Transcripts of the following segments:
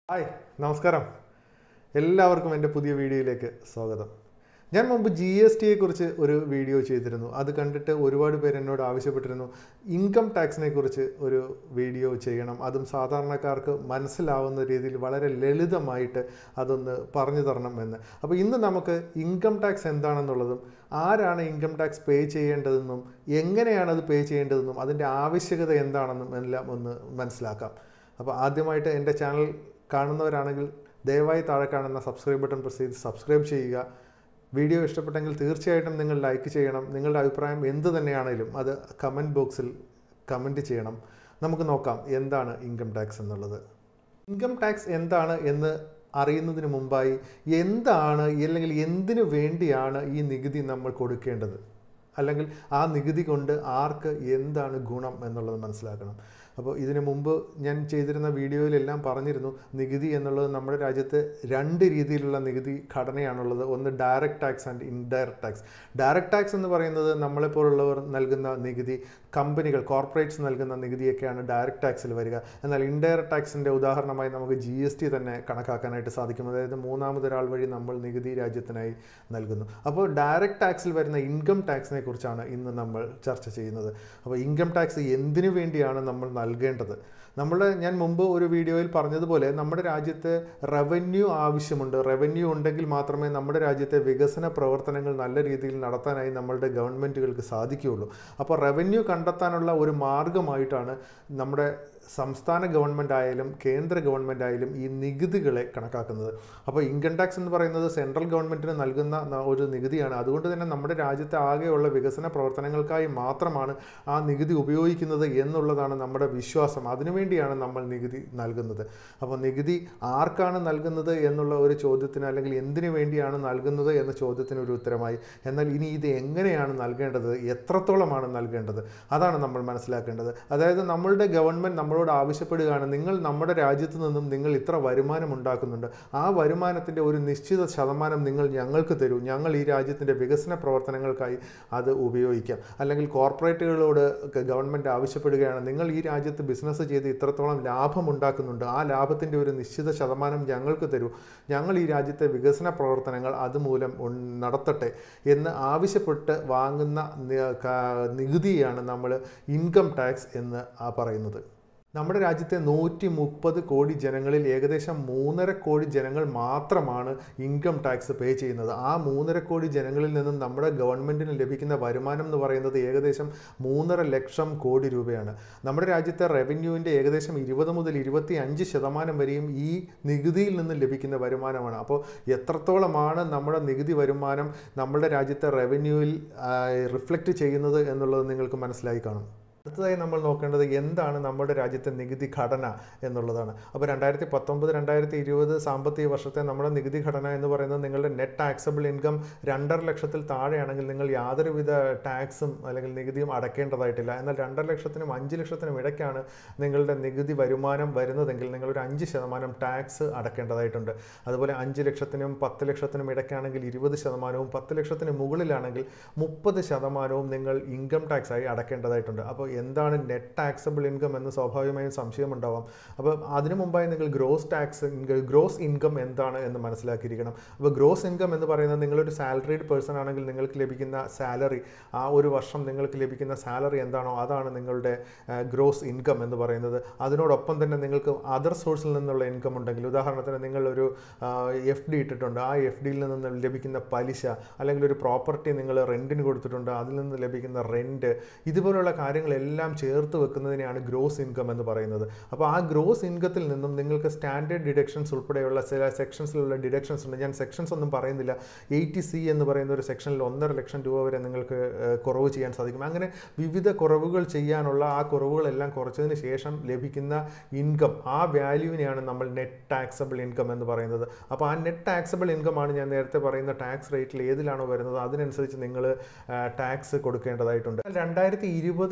hi നമസ്കാരം എല്ലാവർക്കും എൻ്റെ പുതിയ വീഡിയോയിലേക്ക് സ്വാഗതം ഞാൻ മുമ്പ് ജി എസ് ടിയെ കുറിച്ച് ഒരു വീഡിയോ ചെയ്തിരുന്നു അത് കണ്ടിട്ട് ഒരുപാട് പേര് എന്നോട് ആവശ്യപ്പെട്ടിരുന്നു ഇൻകം ടാക്സിനെ കുറിച്ച് ഒരു വീഡിയോ ചെയ്യണം അതും സാധാരണക്കാർക്ക് മനസ്സിലാവുന്ന രീതിയിൽ വളരെ ലളിതമായിട്ട് അതൊന്ന് പറഞ്ഞു തരണം എന്ന് അപ്പോൾ ഇന്ന് നമുക്ക് ഇൻകം ടാക്സ് എന്താണെന്നുള്ളതും ആരാണ് ഇൻകം ടാക്സ് പേ ചെയ്യേണ്ടതെന്നും എങ്ങനെയാണ് അത് പേ ചെയ്യേണ്ടതെന്നും അതിൻ്റെ ആവശ്യകത എന്താണെന്നും എല്ലാം ഒന്ന് മനസ്സിലാക്കാം അപ്പോൾ ആദ്യമായിട്ട് എൻ്റെ ചാനൽ കാണുന്നവരാണെങ്കിൽ ദയവായി താഴെ കാണുന്ന സബ്സ്ക്രൈബ് ബട്ടൺ പ്രസ് ചെയ്ത് സബ്സ്ക്രൈബ് ചെയ്യുക വീഡിയോ ഇഷ്ടപ്പെട്ടെങ്കിൽ തീർച്ചയായിട്ടും നിങ്ങൾ ലൈക്ക് ചെയ്യണം നിങ്ങളുടെ അഭിപ്രായം എന്ത് തന്നെയാണെങ്കിലും അത് കമൻറ്റ് ബോക്സിൽ കമൻറ്റ് ചെയ്യണം നമുക്ക് നോക്കാം എന്താണ് ഇൻകം ടാക്സ് എന്നുള്ളത് ഇൻകം ടാക്സ് എന്താണ് എന്ന് അറിയുന്നതിന് മുമ്പായി എന്താണ് അല്ലെങ്കിൽ എന്തിനു വേണ്ടിയാണ് ഈ നികുതി നമ്മൾ കൊടുക്കേണ്ടത് അല്ലെങ്കിൽ ആ നികുതി കൊണ്ട് ആർക്ക് എന്താണ് ഗുണം എന്നുള്ളത് മനസ്സിലാക്കണം അപ്പോൾ ഇതിനു മുമ്പ് ഞാൻ ചെയ്തിരുന്ന വീഡിയോയിലെല്ലാം പറഞ്ഞിരുന്നു നികുതി എന്നുള്ളത് നമ്മുടെ രാജ്യത്ത് രണ്ട് രീതിയിലുള്ള നികുതി ഘടനയാണുള്ളത് ഒന്ന് direct tax and indirect tax direct tax എന്ന് പറയുന്നത് നമ്മളെപ്പോലുള്ളവർ നൽകുന്ന നികുതി കമ്പനികൾ കോർപ്പറേറ്റ്സ് നൽകുന്ന നികുതിയൊക്കെയാണ് ഡയറക്റ്റ് ടാക്സിൽ വരിക എന്നാൽ ഇൻഡയറക്റ്റ് ടാക്സിൻ്റെ ഉദാഹരണമായി നമുക്ക് ജി എസ് ടി തന്നെ കണക്കാക്കാനായിട്ട് സാധിക്കും അതായത് മൂന്നാമതൊരാൾ വഴി നമ്മൾ നികുതി രാജ്യത്തിനായി നൽകുന്നു അപ്പോൾ ഡയറക്റ്റ് ടാക്സിൽ വരുന്ന ഇൻകം ടാക്സിനെ കുറിച്ചാണ് ഇന്ന് നമ്മൾ ചർച്ച ചെയ്യുന്നത് അപ്പോൾ ഇൻകം ടാക്സ് എന്തിനു വേണ്ടിയാണ് നമ്മൾ നൽകേണ്ടത് നമ്മൾ ഞാൻ മുമ്പ് ഒരു വീഡിയോയിൽ പറഞ്ഞതുപോലെ നമ്മുടെ രാജ്യത്ത് റവന്യൂ ആവശ്യമുണ്ട് റവന്യൂ ഉണ്ടെങ്കിൽ മാത്രമേ നമ്മുടെ രാജ്യത്തെ വികസന പ്രവർത്തനങ്ങൾ നല്ല രീതിയിൽ നടത്താനായി നമ്മളുടെ ഗവൺമെൻറ്റുകൾക്ക് സാധിക്കുകയുള്ളൂ അപ്പോൾ റവന്യൂ കണ്ടെത്താനുള്ള ഒരു മാർഗമായിട്ടാണ് നമ്മുടെ സംസ്ഥാന ഗവൺമെൻറ് ആയാലും കേന്ദ്ര ഗവൺമെൻറ് ആയാലും ഈ നികുതികളെ കണക്കാക്കുന്നത് അപ്പോൾ ഇൻകം ടാക്സ് എന്ന് പറയുന്നത് സെൻട്രൽ ഗവൺമെൻറ്റിന് നൽകുന്ന ന- ഒരു നികുതിയാണ് അതുകൊണ്ട് തന്നെ നമ്മുടെ രാജ്യത്തെ ആകെയുള്ള വികസന പ്രവർത്തനങ്ങൾക്കായി മാത്രമാണ് ആ നികുതി ഉപയോഗിക്കുന്നത് എന്നുള്ളതാണ് നമ്മുടെ വിശ്വാസം അതിനുവേണ്ടിയാണ് നമ്മൾ നികുതി നൽകുന്നത് അപ്പോൾ നികുതി ആർക്കാണ് നൽകുന്നത് എന്നുള്ള ഒരു ചോദ്യത്തിന് അല്ലെങ്കിൽ എന്തിനു വേണ്ടിയാണ് നൽകുന്നത് എന്ന ചോദ്യത്തിന് ഒരു ഉത്തരമായി എന്നാൽ ഇനി ഇത് എങ്ങനെയാണ് നൽകേണ്ടത് എത്രത്തോളമാണ് നൽകേണ്ടത് അതാണ് നമ്മൾ മനസ്സിലാക്കേണ്ടത് അതായത് നമ്മളുടെ ഗവൺമെൻറ് നമ്മളോട് ആവശ്യപ്പെടുകയാണ് നിങ്ങൾ നമ്മുടെ രാജ്യത്ത് നിന്നും നിങ്ങൾ ഇത്ര വരുമാനം ഉണ്ടാക്കുന്നുണ്ട് ആ വരുമാനത്തിൻ്റെ ഒരു നിശ്ചിത ശതമാനം നിങ്ങൾ ഞങ്ങൾക്ക് തരൂ ഞങ്ങൾ ഈ രാജ്യത്തിൻ്റെ വികസന പ്രവർത്തനങ്ങൾക്കായി അത് ഉപയോഗിക്കാം അല്ലെങ്കിൽ കോർപ്പറേറ്റുകളോട് ഗവൺമെൻറ് ആവശ്യപ്പെടുകയാണ് നിങ്ങൾ ഈ രാജ്യത്ത് ബിസിനസ് ചെയ്ത് ഇത്രത്തോളം ലാഭം ഉണ്ടാക്കുന്നുണ്ട് ആ ലാഭത്തിൻ്റെ ഒരു നിശ്ചിത ശതമാനം ഞങ്ങൾക്ക് തരൂ ഞങ്ങൾ ഈ രാജ്യത്തെ വികസന പ്രവർത്തനങ്ങൾ അതുമൂലം ഉൺ- നടത്തട്ടെ എന്ന് ആവശ്യപ്പെട്ട് വാങ്ങുന്ന നി- ക- നികുതിയാണ് നമ്മൾ ഇൻകം ടാക്സ് എന്ന് ആ പറയുന്നത് നമ്മുടെ രാജ്യത്തെ നൂറ്റി മുപ്പത് കോടി ജനങ്ങളിൽ ഏകദേശം മൂന്നര കോടി ജനങ്ങൾ മാത്രമാണ് ഇൻകം ടാക്സ് പേ ചെയ്യുന്നത് ആ മൂന്നര കോടി ജനങ്ങളിൽ നിന്നും നമ്മുടെ ഗവൺമെൻറ്റിന് ലഭിക്കുന്ന വരുമാനം എന്ന് പറയുന്നത് ഏകദേശം മൂന്നര ലക്ഷം കോടി രൂപയാണ് നമ്മുടെ രാജ്യത്തെ റവന്യൂവിൻ്റെ ഏകദേശം ഇരുപത് മുതൽ ഇരുപത്തി അഞ്ച് ശതമാനം വരെയും ഈ നികുതിയിൽ നിന്ന് ലഭിക്കുന്ന വരുമാനമാണ് അപ്പോൾ എത്രത്തോളമാണ് നമ്മുടെ നികുതി വരുമാനം നമ്മുടെ രാജ്യത്തെ റവന്യൂവിൽ റിഫ്ലക്റ്റ് ചെയ്യുന്നത് എന്നുള്ളത് നിങ്ങൾക്ക് മനസ്സിലായി കാണും അടുത്തതായി നമ്മൾ നോക്കേണ്ടത് എന്താണ് നമ്മുടെ രാജ്യത്തെ നികുതി ഘടന എന്നുള്ളതാണ് അപ്പോൾ രണ്ടായിരത്തി പത്തൊമ്പത് രണ്ടായിരത്തി ഇരുപത് സാമ്പത്തിക വർഷത്തെ നമ്മുടെ നികുതി ഘടന എന്ന് പറയുന്നത് നിങ്ങളുടെ നെറ്റ് ടാക്സബിൾ ഇൻകം രണ്ടര ലക്ഷത്തിൽ താഴെയാണെങ്കിൽ നിങ്ങൾ യാതൊരുവിധ ടാക്സും അല്ലെങ്കിൽ നികുതിയും അടയ്ക്കേണ്ടതായിട്ടില്ല എന്നാൽ രണ്ടര ലക്ഷത്തിനും അഞ്ച് ലക്ഷത്തിനും ഇടയ്ക്കാണ് നിങ്ങളുടെ നികുതി വരുമാനം വരുന്നതെങ്കിൽ നിങ്ങൾ ഒരു അഞ്ച് ശതമാനം ടാക്സ് അടയ്ക്കേണ്ടതായിട്ടുണ്ട് അതുപോലെ അഞ്ച് ലക്ഷത്തിനും പത്ത് ലക്ഷത്തിനും ഇടയ്ക്കാണെങ്കിൽ ഇരുപത് ശതമാനവും പത്ത് ലക്ഷത്തിന് മുകളിലാണെങ്കിൽ മുപ്പത് ശതമാനവും നിങ്ങൾ ഇൻകം ടാക്സ് ആയി അടയ്ക്കേണ്ടതായിട്ടുണ്ട് അപ്പോൾ എന്താണ് നെറ്റ് ടാക്സബിൾ ഇൻകം എന്ന് സ്വാഭാവികമായും സംശയമുണ്ടാവാം അപ്പോൾ അതിനു മുമ്പായി നിങ്ങൾ ഗ്രോസ് ടാക്സ് ഗ്രോസ് ഇൻകം എന്താണ് എന്ന് മനസ്സിലാക്കിയിരിക്കണം അപ്പോൾ ഗ്രോസ് ഇൻകം എന്ന് പറയുന്നത് നിങ്ങളൊരു സാലറീഡ് പേഴ്സൺ ആണെങ്കിൽ നിങ്ങൾക്ക് ലഭിക്കുന്ന സാലറി ആ ഒരു വർഷം നിങ്ങൾക്ക് ലഭിക്കുന്ന സാലറി എന്താണോ അതാണ് നിങ്ങളുടെ ഗ്രോസ് ഇൻകം എന്ന് പറയുന്നത് അതിനോടൊപ്പം തന്നെ നിങ്ങൾക്ക് അതർ സോഴ്സിൽ നിന്നുള്ള ഇൻകം ഉണ്ടെങ്കിൽ ഉദാഹരണത്തിന് നിങ്ങളൊരു എഫ് ഡി ഇട്ടിട്ടുണ്ട് ആ എഫ് ഡിയിൽ നിന്ന് ലഭിക്കുന്ന പലിശ അല്ലെങ്കിൽ ഒരു പ്രോപ്പർട്ടി നിങ്ങൾ റെൻറ്റിന് കൊടുത്തിട്ടുണ്ട് അതിൽ നിന്ന് ലഭിക്കുന്ന റെൻറ്റ് ഇതുപോലുള്ള കാര്യങ്ങളെല്ലാം ചേർത്ത് വെക്കുന്നതിനെയാണ് ഗ്രോസ് ഇൻകം എന്ന് പറയുന്നത് അപ്പോൾ ആ ഗ്രോസ് ഇൻകത്തിൽ നിന്നും നിങ്ങൾക്ക് സ്റ്റാൻഡേർഡ് ഡിഡക്ഷൻസ് ഉൾപ്പെടെയുള്ള ചില സെക്ഷൻസിലുള്ള ഡിഡക്ഷൻസ് ഉണ്ട് ഞാൻ സെക്ഷൻസ് ഒന്നും പറയുന്നില്ല എയ്റ്റി സി എന്ന് പറയുന്ന ഒരു സെക്ഷനിൽ ഒന്നര ലക്ഷം രൂപ വരെ നിങ്ങൾക്ക് ഏഹ്, കുറവ് ചെയ്യാൻ സാധിക്കും അങ്ങനെ വിവിധ കുറവുകൾ ചെയ്യാനുള്ള ആ കുറവുകളെല്ലാം കുറച്ചതിന് ശേഷം ലഭിക്കുന്ന ഇൻകം ആ വാല്യൂവിനെയാണ് നമ്മൾ നെറ്റ് ടാക്സബിൾ ഇൻകം എന്ന് പറയുന്നത് അപ്പോൾ ആ നെറ്റ് ടാക്സബിൾ ഇൻകം ആണ് ഞാൻ നേരത്തെ പറയുന്ന ടാക്സ് റേറ്റിൽ ഏതിലാണോ വരുന്നത് അതിനനുസരിച്ച് നിങ്ങൾ ടാക്സ് കൊടുക്കേണ്ടതായിട്ടുണ്ട് രണ്ടായിരത്തി ഇരുപത്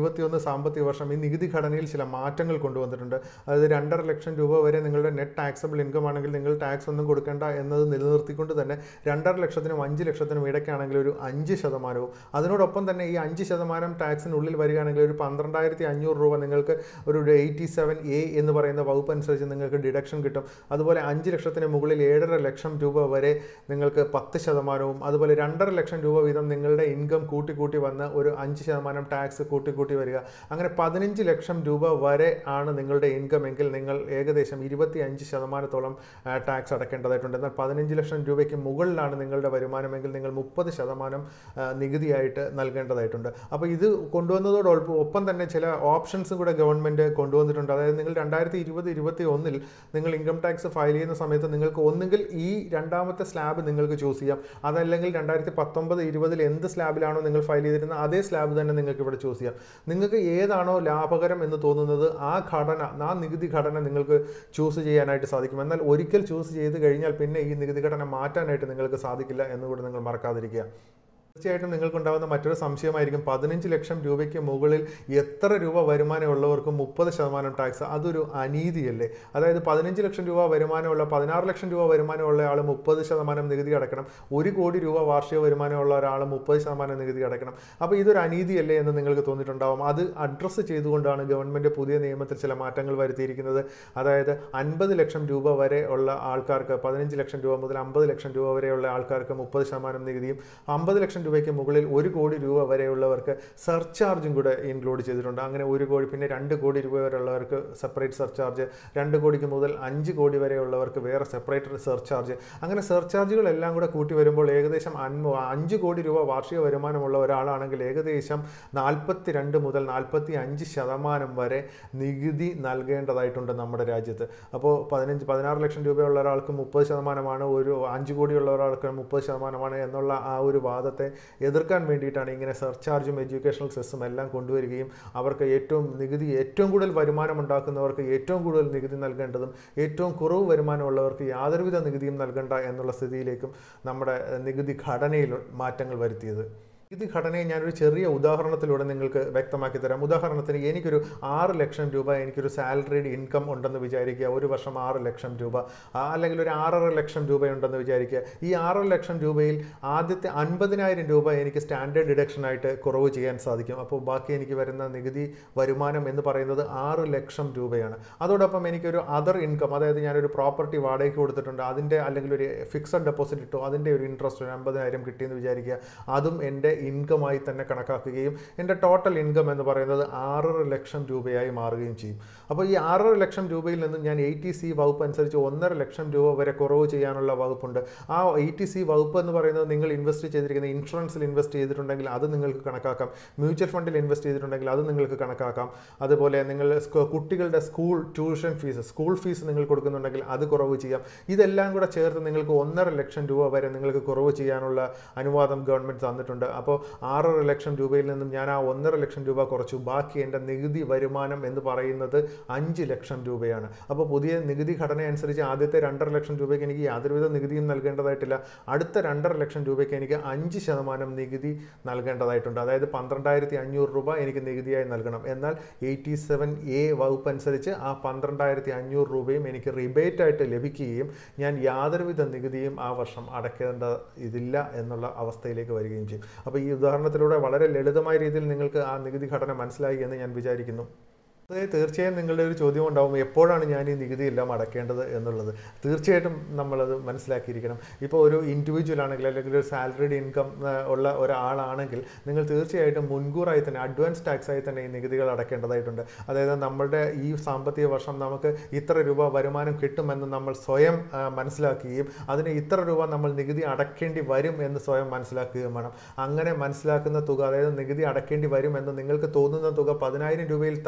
ഇരുപത്തിയൊന്ന് സാമ്പത്തിക വർഷം ഈ നികുതി ഘടനയിൽ ചില മാറ്റങ്ങൾ കൊണ്ടുവന്നിട്ടുണ്ട് അതായത് രണ്ടര ലക്ഷം രൂപ വരെ നിങ്ങളുടെ നെറ്റ് ടാക്സബിൾ ഇൻകം ആണെങ്കിൽ നിങ്ങൾ ടാക്സ് ഒന്നും കൊടുക്കേണ്ട എന്നത് നിലനിർത്തിക്കൊണ്ട് തന്നെ രണ്ടര ലക്ഷത്തിനും അഞ്ച് ലക്ഷത്തിനും ഇടയ്ക്കാണെങ്കിൽ ഒരു അഞ്ച് ശതമാനവും അതിനോടൊപ്പം തന്നെ ഈ അഞ്ച് ശതമാനം ടാക്സിനുള്ളിൽ വരികയാണെങ്കിൽ ഒരു പന്ത്രണ്ടായിരത്തി അഞ്ഞൂറ് രൂപ നിങ്ങൾക്ക് ഒരു എയ്റ്റി സെവൻ എ എന്ന് പറയുന്ന വകുപ്പ് അനുസരിച്ച് നിങ്ങൾക്ക് ഡിഡക്ഷൻ കിട്ടും അതുപോലെ അഞ്ച് ലക്ഷത്തിന് മുകളിൽ ഏഴര ലക്ഷം രൂപ വരെ നിങ്ങൾക്ക് പത്ത് ശതമാനവും അതുപോലെ രണ്ടര ലക്ഷം രൂപ വീതം നിങ്ങളുടെ ഇൻകം കൂട്ടി കൂട്ടി വന്ന് ഒരു അഞ്ച് ശതമാനം ടാക്സ് കൂട്ടി കൂട്ടി വരിക അങ്ങനെ പതിനഞ്ച് ലക്ഷം രൂപ വരെ ആണ് നിങ്ങളുടെ ഇൻകം എങ്കിൽ നിങ്ങൾ ഏകദേശം ഇരുപത്തി അഞ്ച് ശതമാനത്തോളം ടാക്സ് അടക്കേണ്ടതായിട്ടുണ്ട് എന്നാൽ പതിനഞ്ച് ലക്ഷം രൂപയ്ക്ക് മുകളിലാണ് നിങ്ങളുടെ വരുമാനമെങ്കിൽ നിങ്ങൾ മുപ്പത് ശതമാനം ആ, നികുതിയായിട്ട് നൽകേണ്ടതായിട്ടുണ്ട് അപ്പോൾ ഇത് കൊണ്ടുവന്നതോടൊപ്പം ഒപ്പം തന്നെ ചില ഓപ്ഷൻസും കൂടെ ഗവൺമെൻറ് കൊണ്ടുവന്നിട്ടുണ്ട് അതായത് നിങ്ങൾ രണ്ടായിരത്തി ഇരുപത് ഇരുപത്തി ഒന്നിൽ നിങ്ങൾ ഇൻകം ടാക്സ് ഫയൽ ചെയ്യുന്ന സമയത്ത് നിങ്ങൾക്ക് ഒന്നുകിൽ ഈ രണ്ടാമത്തെ സ്ലാബ് നിങ്ങൾക്ക് ചൂസ് ചെയ്യാം അതല്ലെങ്കിൽ രണ്ടായിരത്തി പത്തൊമ്പത് ഇരുപതിൽ എന്ത് സ്ലാബിലാണോ നിങ്ങൾ ഫയൽ ചെയ്തിരുന്നത് അതേ സ്ലാബ് തന്നെ നിങ്ങൾക്ക് ഇവിടെ ചൂസ് ചെയ്യാം നിങ്ങൾക്ക് ഏതാണോ ലാഭകരം എന്ന് തോന്നുന്നത് ആ ഘടന ആ നികുതി ഘടന നിങ്ങൾക്ക് ചൂസ് ചെയ്യാനായിട്ട് സാധിക്കും എന്നാൽ ഒരിക്കൽ ചൂസ് ചെയ്ത് കഴിഞ്ഞാൽ പിന്നെ ഈ നികുതി ഘടന മാറ്റാനായിട്ട് നിങ്ങൾക്ക് സാധിക്കില്ല എന്നുകൂടി നിങ്ങൾ മറക്കാതിരിക്കുക തീർച്ചയായിട്ടും നിങ്ങൾക്കുണ്ടാകുന്ന മറ്റൊരു സംശയമായിരിക്കും പതിനഞ്ച് ലക്ഷം രൂപയ്ക്ക് മുകളിൽ എത്ര രൂപ വരുമാനമുള്ളവർക്കും മുപ്പത് ശതമാനം ടാക്സ് അതൊരു അനീതിയല്ലേ അതായത് പതിനഞ്ച് ലക്ഷം രൂപ വരുമാനമുള്ള പതിനാറ് ലക്ഷം രൂപ വരുമാനമുള്ള ആൾ മുപ്പത് ശതമാനം നികുതി അടക്കണം ഒരു കോടി രൂപ വാർഷിക വരുമാനമുള്ള ഒരാൾ മുപ്പത് ശതമാനം നികുതി അടക്കണം അപ്പോൾ ഇതൊരു അനീതിയല്ലേ എന്ന് നിങ്ങൾക്ക് തോന്നിയിട്ടുണ്ടാവും അത് അഡ്രസ്സ് ചെയ്തുകൊണ്ടാണ് ഗവൺമെൻറ് പുതിയ നിയമത്തിൽ ചില മാറ്റങ്ങൾ വരുത്തിയിരിക്കുന്നത് അതായത് അൻപത് ലക്ഷം രൂപ വരെ ഉള്ള ആൾക്കാർക്ക് പതിനഞ്ച് ലക്ഷം രൂപ മുതൽ അമ്പത് ലക്ഷം രൂപ വരെയുള്ള ആൾക്കാർക്ക് മുപ്പത് ശതമാനം നികുതിയും അമ്പത് ലക്ഷം രൂപയ്ക്ക് മുകളിൽ ഒരു കോടി രൂപ വരെയുള്ളവർക്ക് സർചാർജും കൂടെ ഇൻക്ലൂഡ് ചെയ്തിട്ടുണ്ട് അങ്ങനെ ഒരു കോടി പിന്നെ രണ്ട് കോടി രൂപ വരെയുള്ളവർക്ക് സെപ്പറേറ്റ് സർചാർജ് രണ്ട് കോടിക്ക് മുതൽ അഞ്ച് കോടി വരെയുള്ളവർക്ക് വേറെ സെപ്പറേറ്റ് സർചാർജ് അങ്ങനെ സർചാർജുകളെല്ലാം കൂടെ കൂട്ടി വരുമ്പോൾ ഏകദേശം അൻപ അഞ്ച് കോടി രൂപ വാർഷിക വരുമാനമുള്ള ഒരാളാണെങ്കിൽ ഏകദേശം നാൽപ്പത്തി രണ്ട് മുതൽ നാൽപ്പത്തി അഞ്ച് ശതമാനം വരെ നികുതി നൽകേണ്ടതായിട്ടുണ്ട് നമ്മുടെ രാജ്യത്ത് അപ്പോൾ പതിനഞ്ച് പതിനാറ് ലക്ഷം രൂപയുള്ള ഒരാൾക്ക് മുപ്പത് ശതമാനമാണ് ഒരു അഞ്ച് കോടിയുള്ള ഒരാൾക്ക് മുപ്പത് ശതമാനമാണ് എന്നുള്ള ആ ഒരു വാദത്തെ എതിർക്കാൻ വേണ്ടിയിട്ടാണ് ഇങ്ങനെ സർചാർജും എഡ്യൂക്കേഷണൽ സെസ്സും എല്ലാം കൊണ്ടുവരികയും അവർക്ക് ഏറ്റവും നികുതി ഏറ്റവും കൂടുതൽ വരുമാനം ഉണ്ടാക്കുന്നവർക്ക് ഏറ്റവും കൂടുതൽ നികുതി നൽകേണ്ടതും ഏറ്റവും കുറവ് വരുമാനമുള്ളവർക്ക് യാതൊരുവിധ നികുതിയും നൽകണ്ട എന്നുള്ള സ്ഥിതിയിലേക്കും നമ്മുടെ ഏഹ്, നികുതി ഘടനയിൽ മാറ്റങ്ങൾ വരുത്തിയത് ഇത് ഘടനയെ ഞാനൊരു ചെറിയ ഉദാഹരണത്തിലൂടെ നിങ്ങൾക്ക് വ്യക്തമാക്കി തരാം ഉദാഹരണത്തിന് എനിക്കൊരു ആറ് ലക്ഷം രൂപ എനിക്കൊരു സാലറീഡ് ഇൻകം ഉണ്ടെന്ന് വിചാരിക്കുക ഒരു വർഷം ആറ് ലക്ഷം രൂപ ആ, അല്ലെങ്കിൽ ഒരു ആറര ലക്ഷം രൂപയുണ്ടെന്ന് വിചാരിക്കുക ഈ ആറര ലക്ഷം രൂപയിൽ ആദ്യത്തെ അൻപതിനായിരം രൂപ എനിക്ക് സ്റ്റാൻഡേർഡ് ഡിഡക്ഷനായിട്ട് കുറവ് ചെയ്യാൻ സാധിക്കും അപ്പോൾ ബാക്കി എനിക്ക് വരുന്ന നികുതി വരുമാനം എന്ന് പറയുന്നത് ആറ് ലക്ഷം രൂപയാണ് അതോടൊപ്പം എനിക്കൊരു അതർ ഇൻകം അതായത് ഞാനൊരു പ്രോപ്പർട്ടി വാടകയ്ക്ക് കൊടുത്തിട്ടുണ്ട് അതിൻ്റെ അല്ലെങ്കിൽ ഒരു ഫിക്സഡ് ഡെപ്പോസിറ്റ് ഇട്ടു അതിൻ്റെ ഒരു ഇൻട്രസ്റ്റ് ഒരു അമ്പതിനായിരം കിട്ടിയെന്ന് വിചാരിക്കുക അതും എൻ്റെ ഇൻകമായി തന്നെ കണക്കാക്കുകയും എൻ്റെ ടോട്ടൽ ഇൻകം എന്ന് പറയുന്നത് ആറര ലക്ഷം രൂപയായി മാറുകയും ചെയ്യും അപ്പോൾ ഈ ആറര ലക്ഷം രൂപയിൽ നിന്നും ഞാൻ എയ്റ്റി സി വകുപ്പ് അനുസരിച്ച് ഒന്നര ലക്ഷം രൂപ വരെ കുറവ് ചെയ്യാനുള്ള വകുപ്പുണ്ട് ആ എയ്റ്റി സി വകുപ്പ് എന്ന് പറയുന്നത് നിങ്ങൾ ഇൻവെസ്റ്റ് ചെയ്തിരിക്കുന്ന ഇൻഷുറൻസിൽ ഇൻവെസ്റ്റ് ചെയ്തിട്ടുണ്ടെങ്കിൽ അത് നിങ്ങൾക്ക് കണക്കാക്കാം മ്യൂച്വൽ ഫണ്ടിൽ ഇൻവെസ്റ്റ് ചെയ്തിട്ടുണ്ടെങ്കിൽ അത് നിങ്ങൾക്ക് കണക്കാക്കാം അതുപോലെ നിങ്ങൾ സ്ക- കുട്ടികളുടെ school tuition fees school fees നിങ്ങൾ കൊടുക്കുന്നുണ്ടെങ്കിൽ അത് കുറവ് ചെയ്യാം ഇതെല്ലാം കൂടെ ചേർത്ത് നിങ്ങൾക്ക് ഒന്നര ലക്ഷം രൂപ വരെ നിങ്ങൾക്ക് കുറവ് ചെയ്യാനുള്ള അനുവാദം ഗവൺമെൻറ് തന്നിട്ടുണ്ട് അപ്പോൾ ആറര ലക്ഷം രൂപയിൽ നിന്നും ഞാൻ ആ ഒന്നര ലക്ഷം രൂപ കുറച്ചു ബാക്കി എൻ്റെ നികുതി വരുമാനം എന്ന് പറയുന്നത് അഞ്ച് ലക്ഷം രൂപയാണ് അപ്പോൾ പുതിയ നികുതി ഘടന അനുസരിച്ച് ആദ്യത്തെ രണ്ടര ലക്ഷം രൂപയ്ക്ക് എനിക്ക് യാതൊരുവിധ നികുതിയും നൽകേണ്ടതായിട്ടില്ല അടുത്ത രണ്ടര ലക്ഷം രൂപയ്ക്ക് എനിക്ക് അഞ്ച് ശതമാനം നികുതി നൽകേണ്ടതായിട്ടുണ്ട് അതായത് പന്ത്രണ്ടായിരത്തി അഞ്ഞൂറ് രൂപ എനിക്ക് നികുതിയായി നൽകണം എന്നാൽ എയ്റ്റി സെവൻ എ വകുപ്പ് അനുസരിച്ച് ആ പന്ത്രണ്ടായിരത്തി അഞ്ഞൂറ് രൂപയും എനിക്ക് റിബേറ്റ് ആയിട്ട് ലഭിക്കുകയും ഞാൻ യാതൊരുവിധ നികുതിയും ആ വർഷം അടയ്ക്കേണ്ട ഇതില്ല എന്നുള്ള അവസ്ഥയിലേക്ക് വരികയും ചെയ്യും അപ്പോൾ ഈ ഉദാഹരണത്തിലൂടെ വളരെ ലളിതമായ രീതിയിൽ നിങ്ങൾക്ക് ആ നികുതി ഘടന മനസ്സിലായി എന്ന് ഞാൻ വിചാരിക്കുന്നു അത് തീർച്ചയായും നിങ്ങളുടെ ഒരു ചോദ്യം ഉണ്ടാവും എപ്പോഴാണ് ഞാൻ ഈ നികുതി എല്ലാം അടയ്ക്കേണ്ടത് എന്നുള്ളത് തീർച്ചയായിട്ടും നമ്മളത് മനസ്സിലാക്കിയിരിക്കണം ഇപ്പോൾ ഒരു ഇൻഡിവിജ്വൽ ആണെങ്കിൽ അല്ലെങ്കിൽ ഒരു സാലറിഡ് ഇൻകം ഉള്ള ഒരാളാണെങ്കിൽ നിങ്ങൾ തീർച്ചയായിട്ടും മുൻകൂറായി തന്നെ അഡ്വാൻസ് ടാക്സ് ആയി തന്നെ ഈ നികുതികൾ അടയ്ക്കേണ്ടതായിട്ടുണ്ട് അതായത് നമ്മുടെ ഈ സാമ്പത്തിക വർഷം നമുക്ക് ഇത്ര രൂപ വരുമാനം കിട്ടുമെന്ന് നമ്മൾ സ്വയം ആ, മനസ്സിലാക്കുകയും അതിന് ഇത്ര രൂപ നമ്മൾ നികുതി അടയ്ക്കേണ്ടി വരും എന്ന് സ്വയം മനസ്സിലാക്കുകയും വേണം അങ്ങനെ മനസ്സിലാക്കുന്ന തുക അതായത് നികുതി അടയ്ക്കേണ്ടി വരും എന്ന് നിങ്ങൾക്ക് തോന്നുന്ന തുക പതിനായിരം രൂപയിൽ താഴെയാണെങ്കിൽ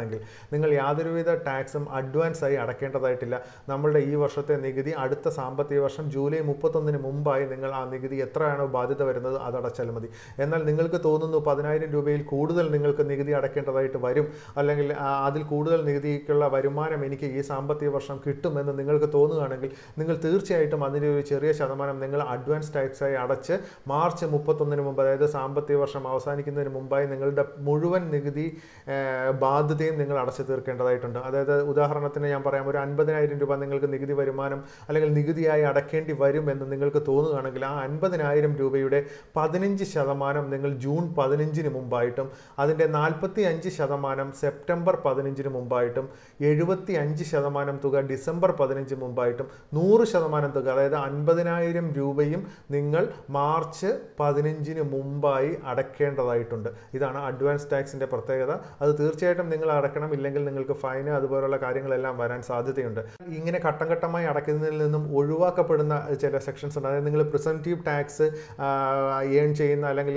നികുതിയാണെങ്കിൽ നിങ്ങൾ യാതൊരുവിധ ടാക്സും അഡ്വാൻസ് ആയി അടയ്ക്കേണ്ടതായിട്ടില്ല നമ്മളുടെ ഈ വർഷത്തെ നികുതി അടുത്ത സാമ്പത്തിക വർഷം ജൂലൈ മുപ്പത്തൊന്നിന് മുമ്പായി നിങ്ങൾ ആ നികുതി എത്രയാണോ ബാധ്യത വരുന്നത് അത് അടച്ചാൽ മതി എന്നാൽ നിങ്ങൾക്ക് തോന്നുന്നു പതിനായിരം രൂപയിൽ കൂടുതൽ നിങ്ങൾക്ക് നികുതി അടയ്ക്കേണ്ടതായിട്ട് വരും അല്ലെങ്കിൽ ആ, അതിൽ കൂടുതൽ നികുതിക്കുള്ള വരുമാനം എനിക്ക് ഈ സാമ്പത്തിക വർഷം കിട്ടുമെന്ന് നിങ്ങൾക്ക് തോന്നുകയാണെങ്കിൽ നിങ്ങൾ തീർച്ചയായിട്ടും അതിൻ്റെ ഒരു ചെറിയ ശതമാനം നിങ്ങൾ അഡ്വാൻസ് ടാക്സായി അടച്ച് മാർച്ച് മുപ്പത്തൊന്നിന് മുമ്പ് അതായത് സാമ്പത്തിക വർഷം അവസാനിക്കുന്നതിന് മുമ്പായി നിങ്ങളുടെ മുഴുവൻ നികുതി ആ, ബാധ്യതയും നിങ്ങൾ അടച്ചു തീർക്കേണ്ടതായിട്ടുണ്ട് അതായത് ഉദാഹരണത്തിന് ഞാൻ പറയാം ഒരു അൻപതിനായിരം രൂപ നിങ്ങൾക്ക് നികുതി വരുമാനം അല്ലെങ്കിൽ നികുതിയായി അടക്കേണ്ടി വരും എന്ന് നിങ്ങൾക്ക് തോന്നുകയാണെങ്കിൽ ആ അൻപതിനായിരം രൂപയുടെ പതിനഞ്ച് ശതമാനം നിങ്ങൾ ജൂൺ പതിനഞ്ചിന് മുമ്പായിട്ടും അതിൻ്റെ നാൽപ്പത്തി അഞ്ച് ശതമാനം സെപ്റ്റംബർ പതിനഞ്ചിന് മുമ്പായിട്ടും എഴുപത്തി അഞ്ച് ശതമാനം തുക ഡിസംബർ പതിനഞ്ച് മുമ്പായിട്ടും നൂറ് ശതമാനം തുക അതായത് അൻപതിനായിരം രൂപയും നിങ്ങൾ മാർച്ച് പതിനഞ്ചിന് മുമ്പായി അടയ്ക്കേണ്ടതായിട്ടുണ്ട് ഇതാണ് അഡ്വാൻസ് ടാക്സിൻ്റെ പ്രത്യേകത അത് തീർച്ചയായിട്ടും നിങ്ങൾ അടക്കണം ഇല്ലെങ്കിൽ നിങ്ങൾക്ക് ഫൈന് അതുപോലുള്ള കാര്യങ്ങളെല്ലാം വരാൻ സാധ്യതയുണ്ട് ഇങ്ങനെ ഘട്ടം ഘട്ടമായി അടയ്ക്കുന്നതിൽ നിന്നും ഒഴിവാക്കപ്പെടുന്ന ചില സെക്ഷൻസ് ഉണ്ട് അതായത് നിങ്ങൾ പ്രിസെൻറ്റീവ് ടാക്സ് ഏൺ ചെയ്യുന്ന അല്ലെങ്കിൽ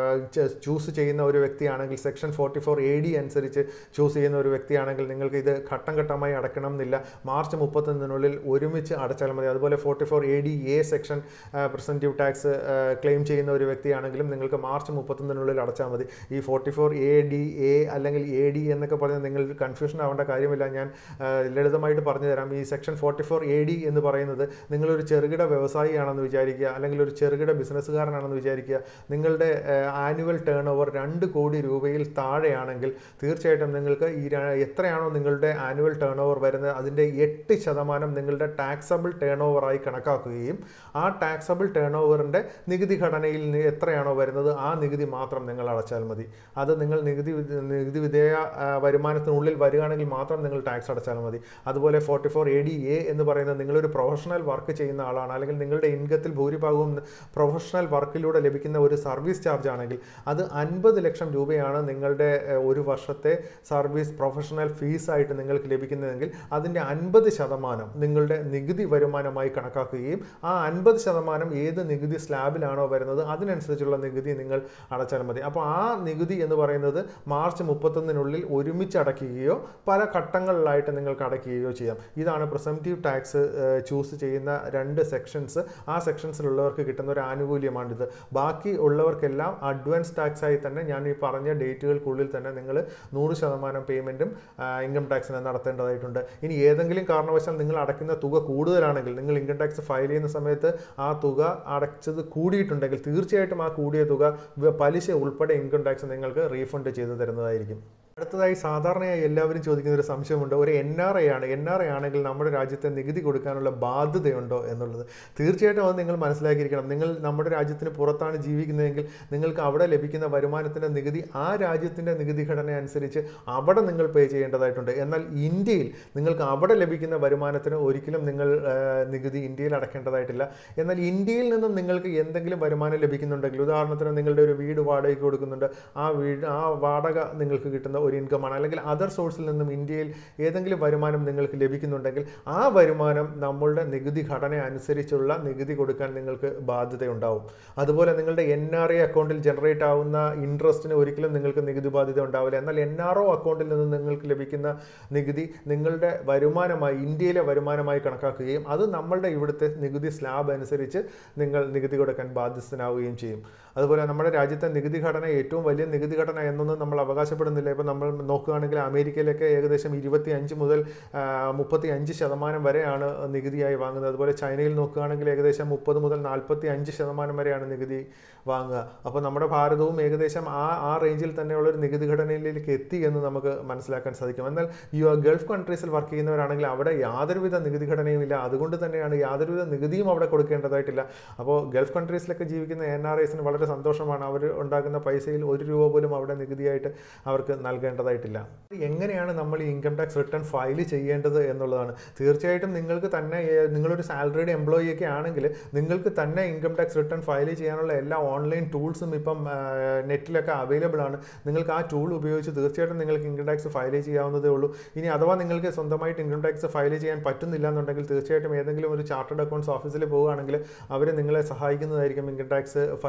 ചൂസ് ചെയ്യുന്ന ഒരു വ്യക്തിയാണെങ്കിൽ section forty four A D അനുസരിച്ച് ചൂസ് ചെയ്യുന്ന ഒരു വ്യക്തിയാണെങ്കിൽ നിങ്ങൾക്ക് ഇത് ഘട്ടം ഘട്ടമായി അടക്കണം എന്നില്ല മാർച്ച് മുപ്പത്തൊന്നിനുള്ളിൽ ഒരുമിച്ച് അടച്ചാൽ മതി അതുപോലെ forty four A D A section presumptive tax claim ചെയ്യുന്ന ഒരു വ്യക്തിയാണെങ്കിലും നിങ്ങൾക്ക് മാർച്ച് മുപ്പത്തൊന്നിനുള്ളിൽ അടച്ചാൽ മതി ഈ forty four A D A അല്ലെങ്കിൽ എ ഡി എന്നൊക്കെ പറഞ്ഞാൽ നിങ്ങൾ കൺഫ്യൂഷൻ ആവേണ്ട കാര്യമില്ല ഞാൻ ആ, ലളിതമായിട്ട് പറഞ്ഞു തരാം ഈ section forty four A D എന്ന് പറയുന്നത് നിങ്ങളൊരു ചെറുകിട വ്യവസായിയാണെന്ന് വിചാരിക്കുക അല്ലെങ്കിൽ ഒരു ചെറുകിട ബിസിനസ്സുകാരനാണെന്ന് വിചാരിക്കുക നിങ്ങളുടെ ആനുവൽ ടേൺ ഓവർ രണ്ട് കോടി രൂപയിൽ താഴെയാണെങ്കിൽ തീർച്ചയായിട്ടും നിങ്ങൾക്ക് ഈ ര- എത്രയാണോ നിങ്ങളുടെ ആനുവൽ ടേൺ ഓവർ വരുന്നത് അതിൻ്റെ എട്ട് ശതമാനം നിങ്ങളുടെ ടാക്സബിൾ ടേൺ ഓവറായി കണക്കാക്കുകയും ആ ടാക്സബിൾ ടേൺ ഓവറിൻ്റെ നികുതി ഘടനയിൽ നി- എത്രയാണോ വരുന്നത് ആ നികുതി മാത്രം നിങ്ങൾ അടച്ചാൽ മതി അത് നിങ്ങൾ നികുതി വി- നികുതി വിധേയ ആ, വരുമാനത്തിനുള്ളിൽ വരികയാണെങ്കിൽ മാത്രം നിങ്ങൾ ടാക്സ് അടച്ചാൽ മതി അതുപോലെ forty four A D A എന്ന് പറയുന്നത് നിങ്ങളൊരു പ്രൊഫഷണൽ വർക്ക് ചെയ്യുന്ന ആളാണ് അല്ലെങ്കിൽ നിങ്ങളുടെ ഇൻകത്തിൽ ഭൂരിഭാഗവും പ്രൊഫഷണൽ വർക്കിലൂടെ ലഭിക്കുന്ന ഒരു സർവീസ് ചാർജ് ആണെങ്കിൽ അത് അൻപത് ലക്ഷം രൂപയാണ് നിങ്ങളുടെ ഏഹ്, ഒരു വർഷത്തെ സർവീസ് പ്രൊഫഷണൽ ഫീസായിട്ട് നിങ്ങൾക്ക് ലഭിക്കുന്നതെങ്കിൽ അതിൻ്റെ അൻപത് ശതമാനം നിങ്ങളുടെ നികുതി വരുമാനമായി കണക്കാക്കുകയും ആ അൻപത് ശതമാനം ഏത് നികുതി സ്ലാബിലാണോ വരുന്നത് അതിനനുസരിച്ചുള്ള നികുതി നിങ്ങൾ അടച്ചാൽ മതി അപ്പോൾ ആ നികുതി എന്ന് പറയുന്നത് മാർച്ച് മുപ്പത്തൊന്നിനുള്ളിൽ ഒരുമിച്ച് അടയ്ക്കുകയോ പല ഘട്ടങ്ങളിലായിട്ട് നിങ്ങൾക്ക് അടയ്ക്കുകയോ ചെയ്യാം ഇതാണ് പ്രിസംറ്റീവ് ടാക്സ് ചൂസ് ചെയ്യുന്ന രണ്ട് സെക്ഷൻസ് ആ സെക്ഷൻസിലുള്ളവർക്ക് കിട്ടുന്ന ഒരു ആനുകൂല്യമാണിത് ബാക്കി ഉള്ളവർക്കെല്ലാം അഡ്വാൻസ് ടാക്സ് ആയി തന്നെ ഞാൻ ഈ പറഞ്ഞ ഡേറ്റുകൾക്കുള്ളിൽ തന്നെ നിങ്ങൾ നൂറ് ശതമാനം പേയ്മെൻറ്റും ഇൻകം ടാക്സിന് നടത്തേണ്ടതായിട്ടുണ്ട് ഇനി ഏതെങ്കിലും കാരണവശാൽ നിങ്ങൾ അടയ്ക്കുന്ന തുക കൂടുതലാണെങ്കിൽ നിങ്ങൾ ഇൻകം ടാക്സ് ഫയൽ ചെയ്യുന്ന സമയത്ത് ആ തുക അടച്ചത് കൂടിയിട്ടുണ്ടെങ്കിൽ തീർച്ചയായിട്ടും ആ കൂടിയ തുക വ- പലിശ ഉൾപ്പെടെ ഇൻകം ടാക്സ് നിങ്ങൾക്ക് റീഫണ്ട് ചെയ്തു തരുന്നതായിരിക്കും അടുത്തതായി സാധാരണയായി എല്ലാവരും ചോദിക്കുന്ന ഒരു സംശയമുണ്ട് ഒരു എൻ ആർ ഐ ആണ് എൻ ആർ ഐ ആണെങ്കിൽ നമ്മുടെ രാജ്യത്തെ നികുതി കൊടുക്കാനുള്ള ബാധ്യതയുണ്ടോ എന്നുള്ളത് തീർച്ചയായിട്ടും അത് നിങ്ങൾ മനസ്സിലാക്കിയിരിക്കണം നിങ്ങൾ നമ്മുടെ രാജ്യത്തിന് പുറത്താണ് ജീവിക്കുന്നതെങ്കിൽ നിങ്ങൾക്ക് അവിടെ ലഭിക്കുന്ന വരുമാനത്തിൻ്റെ നികുതി ആ രാജ്യത്തിൻ്റെ നികുതി ഘടന അനുസരിച്ച് അവിടെ നിങ്ങൾ പേ ചെയ്യേണ്ടതായിട്ടുണ്ട് എന്നാൽ ഇന്ത്യയിൽ നിങ്ങൾക്ക് അവിടെ ലഭിക്കുന്ന വരുമാനത്തിന് ഒരിക്കലും നിങ്ങൾ ആ, നികുതി ഇന്ത്യയിൽ അടയ്ക്കേണ്ടതായിട്ടില്ല എന്നാൽ ഇന്ത്യയിൽ നിന്നും നിങ്ങൾക്ക് എന്തെങ്കിലും വരുമാനം ലഭിക്കുന്നുണ്ടെങ്കിൽ ഉദാഹരണത്തിന് നിങ്ങളുടെ ഒരു വീട് വാടകയ്ക്ക് കൊടുക്കുന്നുണ്ട് ആ വീട് ആ വാടക നിങ്ങൾക്ക് കിട്ടുന്ന ഒരു ഇൻകമാണ് അല്ലെങ്കിൽ അതർ സോഴ്സിൽ നിന്നും ഇന്ത്യയിൽ ഏതെങ്കിലും വരുമാനം നിങ്ങൾക്ക് ലഭിക്കുന്നുണ്ടെങ്കിൽ ആ വരുമാനം നമ്മളുടെ നികുതി ഘടന അനുസരിച്ചുള്ള നികുതി കൊടുക്കാൻ നിങ്ങൾക്ക് ബാധ്യതയുണ്ടാവും അതുപോലെ നിങ്ങളുടെ എൻ ആർ ഐ അക്കൗണ്ടിൽ ജനറേറ്റ് ആവുന്ന ഇൻട്രസ്റ്റിന് ഒരിക്കലും നിങ്ങൾക്ക് നികുതി ബാധ്യത ഉണ്ടാവില്ല എന്നാൽ എൻ ആർ ഒ അക്കൗണ്ടിൽ നിന്ന് നിങ്ങൾക്ക് ലഭിക്കുന്ന നികുതി നിങ്ങളുടെ വരുമാനമായി ഇന്ത്യയിലെ വരുമാനമായി കണക്കാക്കുകയും അത് നമ്മളുടെ ഇവിടുത്തെ നികുതി സ്ലാബ് അനുസരിച്ച് നിങ്ങൾ നികുതി കൊടുക്കാൻ ബാധ്യസ്ഥനാവുകയും ചെയ്യും അതുപോലെ നമ്മുടെ രാജ്യത്തെ നികുതി ഘടന ഏറ്റവും വലിയ നികുതി ഘടന എന്നൊന്നും നമ്മൾ അവകാശപ്പെടുന്നില്ല ഇപ്പോൾ നമ്മൾ നോക്കുകയാണെങ്കിൽ അമേരിക്കയിലൊക്കെ ഏകദേശം ഇരുപത്തി അഞ്ച് മുതൽ മുപ്പത്തി അഞ്ച് ശതമാനം വരെയാണ് നികുതിയായി വാങ്ങുന്നത് അതുപോലെ ചൈനയിൽ നോക്കുകയാണെങ്കിൽ ഏകദേശം മുപ്പത് മുതൽ നാൽപ്പത്തി അഞ്ച് ശതമാനം വരെയാണ് നികുതി വാങ്ങുക അപ്പോൾ നമ്മുടെ ഭാരതവും ഏകദേശം ആ ആ റേഞ്ചിൽ തന്നെയുള്ള ഒരു നികുതി ഘടനയിലേക്ക് എത്തി എന്ന് നമുക്ക് മനസ്സിലാക്കാൻ സാധിക്കും എന്നാൽ ഈ ഗൾഫ് കൺട്രീസിൽ വർക്ക് ചെയ്യുന്നവരാണെങ്കിൽ അവിടെ യാതൊരുവിധ നികുതി ഘടനയും ഇല്ല അതുകൊണ്ട് തന്നെയാണ് യാതൊരുവിധ നികുതിയും അവിടെ കൊടുക്കേണ്ടതായിട്ടില്ല അപ്പോൾ ഗൾഫ് കൺട്രീസിലൊക്കെ ജീവിക്കുന്ന എൻ ആർ ഐസിന് വളരെ സന്തോഷമാണ് അവർ ഉണ്ടാക്കുന്ന പൈസയിൽ ഒരു രൂപ പോലും അവിടെ നികുതിയായിട്ട് അവർക്ക് നൽകേണ്ടതായിട്ടില്ല എങ്ങനെയാണ് നമ്മൾ ഈ ഇൻകം ടാക്സ് റിട്ടേൺ ഫയൽ ചെയ്യേണ്ടത് എന്നുള്ളതാണ് തീർച്ചയായിട്ടും നിങ്ങൾക്ക് തന്നെ ഏ- നിങ്ങളൊരു സാലറിഡ് എംപ്ലോയി ഒക്കെ ആണെങ്കിൽ നിങ്ങൾക്ക് തന്നെ ഇൻകം ടാക്സ് റിട്ടേൺ ഫയൽ ചെയ്യാനുള്ള എല്ലാ ഓൺലൈൻ ടൂൾസും ഇപ്പം നെറ്റിലൊക്കെ അവൈലബിൾ ആണ് നിങ്ങൾക്ക് ആ ടൂൾ ഉപയോഗിച്ച് തീർച്ചയായിട്ടും നിങ്ങൾക്ക് ഇൻകം ടാക്സ് ഫയൽ ചെയ്യാവുന്നതേ ഉള്ളൂ ഇനി അഥവാ നിങ്ങൾക്ക് സ്വന്തമായിട്ട് ഇൻകം ടാക്സ് ഫയൽ ചെയ്യാൻ പറ്റുന്നില്ല എന്നുണ്ടെങ്കിൽ തീർച്ചയായിട്ടും ഏതെങ്കിലും ഒരു ചാർട്ടേഡ് അക്കൗണ്ട്സ് ഓഫീസിൽ പോവുകയാണെങ്കിൽ അവർ നിങ്ങളെ സഹായിക്കുന്നതായിരിക്കും ഇൻകം ടാക്സ് ഫയൽ ചെയ്യാൻ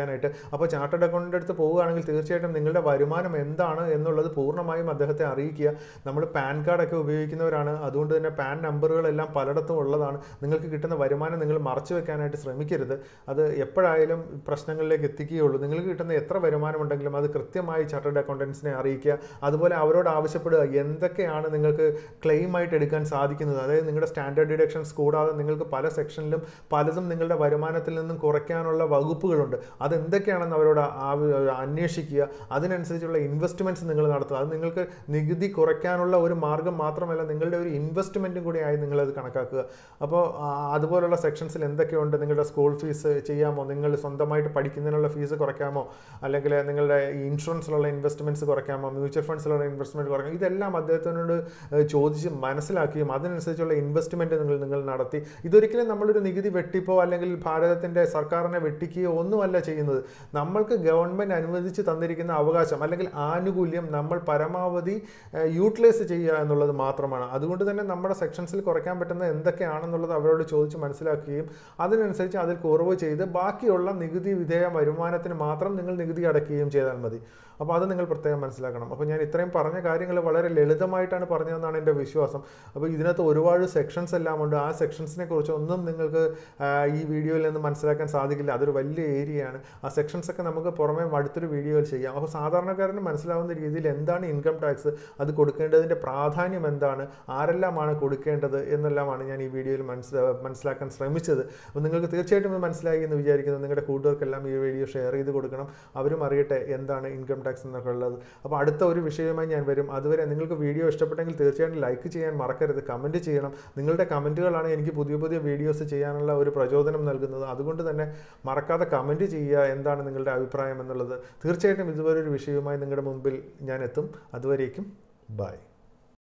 ചെയ്യാനായിട്ട് അപ്പോൾ ചാർട്ടേഡ് അക്കൗണ്ടിൻ്റെ അടുത്ത് പോവുകയാണെങ്കിൽ തീർച്ചയായിട്ടും നിങ്ങളുടെ വരുമാനം എന്താണ് എന്നുള്ളത് പൂർണ്ണമായും അദ്ദേഹത്തെ അറിയിക്കുക നമ്മൾ പാൻ കാർഡൊക്കെ ഉപയോഗിക്കുന്നവരാണ് അതുകൊണ്ട് തന്നെ പാൻ നമ്പറുകളെല്ലാം പലയിടത്തും ഉള്ളതാണ് നിങ്ങൾക്ക് കിട്ടുന്ന വരുമാനം നിങ്ങൾ മറച്ചു വെക്കാനായിട്ട് ശ്രമിക്കരുത് അത് എപ്പോഴായാലും പ്രശ്നങ്ങളിലേക്ക് എത്തിക്കുകയുള്ളൂ നിങ്ങൾക്ക് കിട്ടുന്ന എത്ര വരുമാനം ഉണ്ടെങ്കിലും അത് കൃത്യമായി ചാർട്ടേഡ് അക്കൗണ്ടൻസിനെ അറിയിക്കുക അതുപോലെ അവരോട് ആവശ്യപ്പെടുക എന്തൊക്കെയാണ് നിങ്ങൾക്ക് ക്ലെയിം ആയിട്ട് എടുക്കാൻ സാധിക്കുന്നത് അതായത് നിങ്ങളുടെ സ്റ്റാൻഡേർഡ് ഡിഡക്ഷൻസ് കൂടാതെ നിങ്ങൾക്ക് പല സെക്ഷനിലും പലതും നിങ്ങളുടെ വരുമാനത്തിൽ നിന്നും കുറയ്ക്കാനുള്ള വകുപ്പുകളുണ്ട് അതെന്തൊക്കെയാണെന്ന് അവരോട് ആവ- അന്വേഷിക്കുക അതിനനുസരിച്ചുള്ള ഇൻവെസ്റ്റ്മെൻറ്റ്സ് നിങ്ങൾ നടത്തുക അത് നിങ്ങൾക്ക് നികുതി കുറയ്ക്കാനുള്ള ഒരു മാർഗം മാത്രമല്ല നിങ്ങളുടെ ഒരു ഇൻവെസ്റ്റ്മെൻറ്റും കൂടി ആയി നിങ്ങളത് കണക്കാക്കുക അപ്പോൾ ആ, അതുപോലുള്ള സെക്ഷൻസിൽ എന്തൊക്കെയുണ്ട് നിങ്ങളുടെ സ്കൂൾ ഫീസ് ചെയ്യാമോ നിങ്ങൾ സ്വന്തമായിട്ട് പഠിക്കുന്നതിനുള്ള ഫീസ് കുറയ്ക്കാമോ അല്ലെങ്കിൽ നിങ്ങളുടെ ഈ ഇൻഷുറൻസിലുള്ള ഇൻവെസ്റ്റ്മെൻറ്റ്സ് കുറയ്ക്കാമോ മ്യൂച്വൽ ഫണ്ട്സിലുള്ള ഇൻവെസ്റ്റ്മെൻറ്റ് കുറയ്ക്കാം ഇതെല്ലാം അദ്ദേഹത്തിനോട് ഏഹ്, ചോദിച്ച് മനസ്സിലാക്കുകയും അതിനനുസരിച്ചുള്ള ഇൻവെസ്റ്റ്മെൻറ്റ് നിങ്ങൾ നിങ്ങൾ നടത്തി ഇതൊരിക്കലും നമ്മളൊരു നികുതി വെട്ടിപ്പോ അല്ലെങ്കിൽ ഭാരതത്തിൻ്റെ സർക്കാരിനെ വെട്ടിക്കുകയോ ഒന്നുമല്ല ചെയ്യുന്നത് നമ്മൾക്ക് ഗവൺമെൻറ് അനുവദിച്ച് തന്നിരിക്കുന്ന അവകാശം അല്ലെങ്കിൽ ആനുകൂല്യം നമ്മൾ പരമാവധി യൂട്ടിലൈസ് ചെയ്യുക എന്നുള്ളത് മാത്രമാണ് അതുകൊണ്ട് തന്നെ നമ്മുടെ സെക്ഷൻസിൽ കുറയ്ക്കാൻ പറ്റുന്ന എന്തൊക്കെയാണെന്നുള്ളത് അവരോട് ചോദിച്ച് മനസ്സിലാക്കുകയും അതിനനുസരിച്ച് അതിൽ കുറവ് ചെയ്ത് ബാക്കിയുള്ള നികുതി വിധേയ വരുമാനത്തിന് മാത്രം നിങ്ങൾ നികുതി അടയ്ക്കുകയും ചെയ്താൽ മതി അപ്പോൾ അത് നിങ്ങൾ പ്രത്യേകം മനസ്സിലാക്കണം അപ്പോൾ ഞാൻ ഇത്രയും പറഞ്ഞ കാര്യങ്ങൾ വളരെ ലളിതമായിട്ടാണ് പറഞ്ഞതെന്നാണ് എൻ്റെ വിശ്വാസം അപ്പോൾ ഇതിനകത്ത് ഒരുപാട് സെക്ഷൻസ് എല്ലാം ഉണ്ട് ആ സെക്ഷൻസിനെ കുറിച്ച് ഒന്നും നിങ്ങൾക്ക് ആ, ഈ വീഡിയോയിൽ നിന്ന് മനസ്സിലാക്കാൻ സാധിക്കില്ല അതൊരു വലിയ ഏരിയയാണ് ആ സെക്ഷൻസ് ഒക്കെ നമുക്ക് പുറമെ അടുത്തൊരു വീഡിയോയിൽ ചെയ്യാം അപ്പോൾ സാധാരണക്കാരന് മനസ്സിലാവുന്ന രീതിയിൽ എന്താണ് ഇൻകം ടാക്സ് അത് കൊടുക്കേണ്ടതിൻ്റെ പ്രാധാന്യം എന്താണ് ആരെല്ലാമാണ് കൊടുക്കേണ്ടത് എന്നെല്ലാമാണ് ഞാൻ ഈ വീഡിയോയിൽ മനസ്സിലാ മനസ്സിലാക്കാൻ ശ്രമിച്ചത് അപ്പോൾ നിങ്ങൾക്ക് തീർച്ചയായിട്ടും ഇത് മനസ്സിലായി എന്ന് വിചാരിക്കുന്നു നിങ്ങളുടെ കൂട്ടുകാർക്കെല്ലാം ഈ വീഡിയോ ഷെയർ ചെയ്ത് കൊടുക്കണം അവരും അറിയട്ടെ എന്താണ് ഇൻകം ടാക്സ് എന്നൊക്കെ ഉള്ളത് അപ്പോൾ അടുത്ത ഒരു വിഷയവുമായി ഞാൻ വരും അതുവരെ നിങ്ങൾക്ക് വീഡിയോ ഇഷ്ടപ്പെട്ടെങ്കിൽ തീർച്ചയായിട്ടും ലൈക്ക് ചെയ്യാൻ മറക്കരുത് കമൻറ്റ് ചെയ്യണം നിങ്ങളുടെ കമൻറ്റുകളാണ് എനിക്ക് പുതിയ പുതിയ വീഡിയോസ് ചെയ്യാനുള്ള ഒരു പ്രചോദനം നൽകുന്നത് അതുകൊണ്ട് തന്നെ മറക്കാതെ കമൻറ്റ് ചെയ്യുക എന്താണ് നിങ്ങളുടെ അഭിപ്രായം എന്നുള്ളത് തീർച്ചയായിട്ടും ഇതുപോലൊരു വിഷയവുമായി നിങ്ങളുടെ മുമ്പിൽ ഞാൻ എത്തും അതുവരേക്കും ബൈ